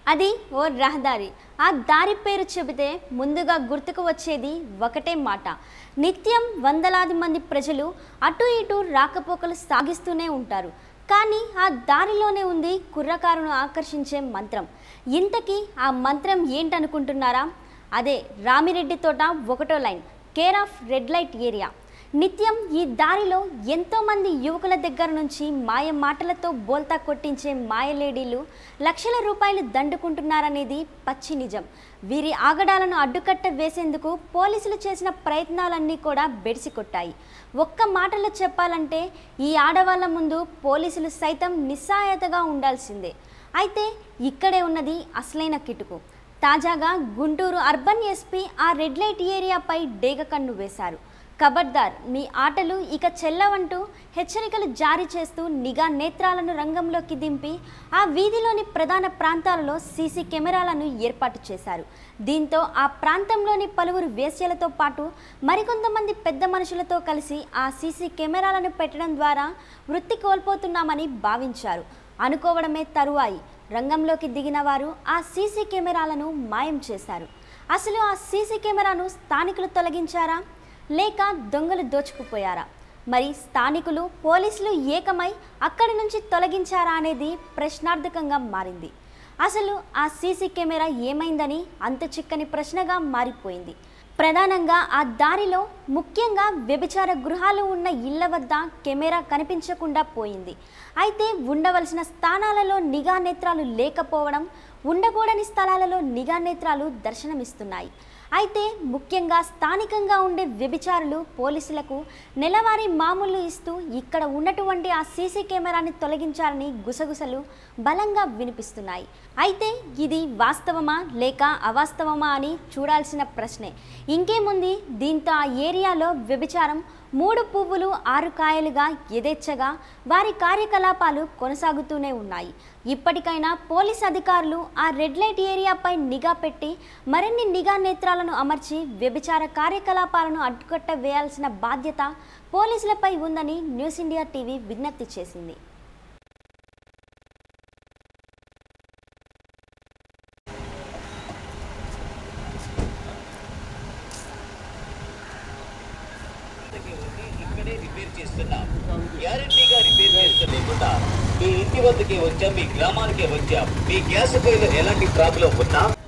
అది ఓ రహదారి ఆ దారి పేరు చెబితే ముందుగా గుర్తుకు వచ్చేది ఒకటే మాట నిత్యం వందలాది మంది ప్రజలు అటు ఇటు రాకపోకలు సాగిస్తూనే ఉంటారు కానీ ఆ దారిలోనే ఉంది కుర్రకారును ఆకర్షించే మంత్రం ఇంతకీ ఆ మంత్రం ఏంటనుకుంటున్నారా అదే రామిరెడ్డి తోట ఒకటో line care of red light area నిత్యం ఈ దారిలో ఎంతోమంది యువకుల దగ్గర నుంచి మాయ మాటలతో బోల్తా కొట్టించే మాయలేడీలు లక్షల రూపాయలు దండుకుంటున్నారనేది పచ్చి నిజం వీరి ఆగడాలను అడ్డుకట్ట వేసేందుకు పోలీసులు చేసిన ప్రయత్నాలన్నీ కూడా బెడిసి కొట్టాయి ఒక్క మాటలో చెప్పాలంటే ఈ ఆడవాళ్ళ ముందు పోలీసులు సైతం నిస్సాయతగా ఉండాల్సిందే అయితే ఇక్కడే ఉన్నది అసలైన కిటుకు తాజాగా గుంటూరు అర్బన్ ఎస్పీ ఆ రెడ్ లైట్ ఏరియాపై డేగ కన్ను వేశారు ఖబర్దార్ మీ ఆటలు ఇక చెల్లవంటూ హెచ్చరికలు జారీ చేస్తూ నిఘా నేత్రాలను రంగంలోకి దింపి ఆ వీధిలోని ప్రధాన ప్రాంతాలలో సీసీ కెమెరాలను ఏర్పాటు చేశారు దీంతో ఆ ప్రాంతంలోని పలువురు వేశ్యలతో పాటు మరికొంతమంది పెద్ద మనుషులతో కలిసి ఆ సీసీ కెమెరాలను పెట్టడం ద్వారా వృత్తి కోల్పోతున్నామని భావించారు అనుకోవడమే తరువాయి రంగంలోకి దిగిన వారు ఆ సీసీ కెమెరాలను మాయం చేశారు అసలు ఆ సీసీ కెమెరాను స్థానికులు తొలగించారా లేక దొంగలు దోచుకుపోయారా మరి స్థానికులు పోలీసులు ఏకమై అక్కడి నుంచి తొలగించారా అనేది ప్రశ్నార్థకంగా మారింది అసలు ఆ సీసీ కెమెరా ఏమైందని అంత చిక్కని ప్రశ్నగా మారిపోయింది ప్రధానంగా ఆ దారిలో ముఖ్యంగా వ్యభిచార గృహాలు ఉన్న ఇళ్ల వద్ద కెమెరా కనిపించకుండా పోయింది అయితే ఉండవలసిన స్థానాలలో నిఘా నేత్రాలు లేకపోవడం ఉండకూడని స్థలాలలో నిఘా నేత్రాలు దర్శనమిస్తున్నాయి అయితే ముఖ్యంగా స్థానికంగా ఉండే వ్యభిచారులు పోలీసులకు నెలవారీ మామూలు ఇస్తూ ఇక్కడ ఉన్నటువంటి ఆ సీసీ కెమెరాని తొలగించాలని గుసగుసలు బలంగా వినిపిస్తున్నాయి అయితే ఇది వాస్తవమా లేక అవాస్తవమా అని చూడాల్సిన ప్రశ్నే ఇంకేముంది దీంతో ఆ ఏరియాలో వ్యభిచారం మూడు పువ్వులు ఆరు కాయలుగా యథేచ్ఛగా వారి కార్యకలాపాలు కొనసాగుతూనే ఉన్నాయి ఇప్పటికైనా పోలీస్ అధికారులు ఆ రెడ్ లైట్ ఏరియాపై నిఘా పెట్టి మరిన్ని నిఘా నేత్రాలను అమర్చి వ్యభిచార కార్యకలాపాలను అడ్డుకట్ట వేయాల్సిన బాధ్యత పోలీసులపై ఉందని న్యూస్ ఇండియా టీవీ విజ్ఞప్తి చేసింది ఇక్కడే రిపేర్ చేస్తున్నాం గ్యారంటీగా రిపేర్ చేస్తూ లేకుండా మీ ఇంటి వద్దకే వచ్చాం మీ గ్రామానికే వచ్చాం మీ గ్యాస్ పైన ఎలాంటి ప్రాబ్లం ఉన్నా